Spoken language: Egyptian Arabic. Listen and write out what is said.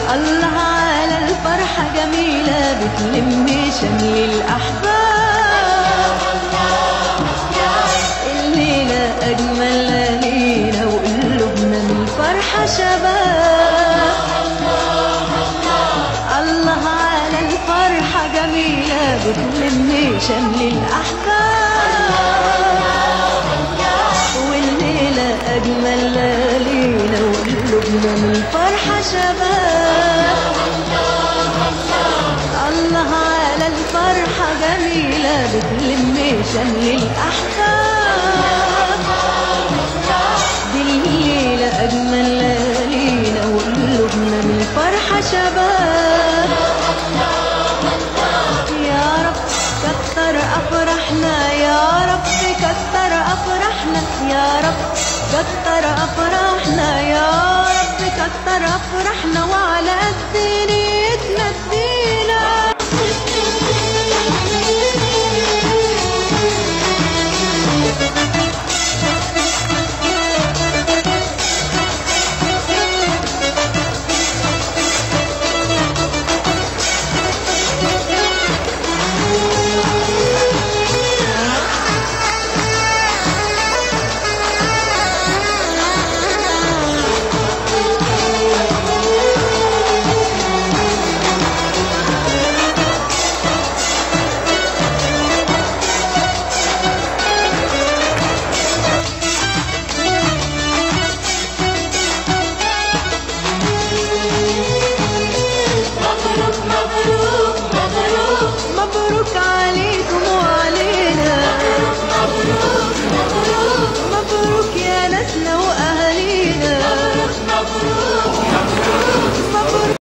الله على الفرحة جميلة بتلم شمل الأحباب الليلة أجمل ليلة وقلوبنا من الفرحة شباب الله على الفرحة جميلة بتلم شمل الأحباب والليلة أجمل ليلة وقلوبنا من الفرحة شباب الله على الفرحة جميلة بتلم شمل الأحباب دي الليلة أجمل ليلة وقلوبنا من الفرحة شباب يا رب كتر أفرحنا يا رب كتر أفرحنا يا رب كتر أفرحنا يا رب كتر أفرحنا وعلى قد نيتنا الدين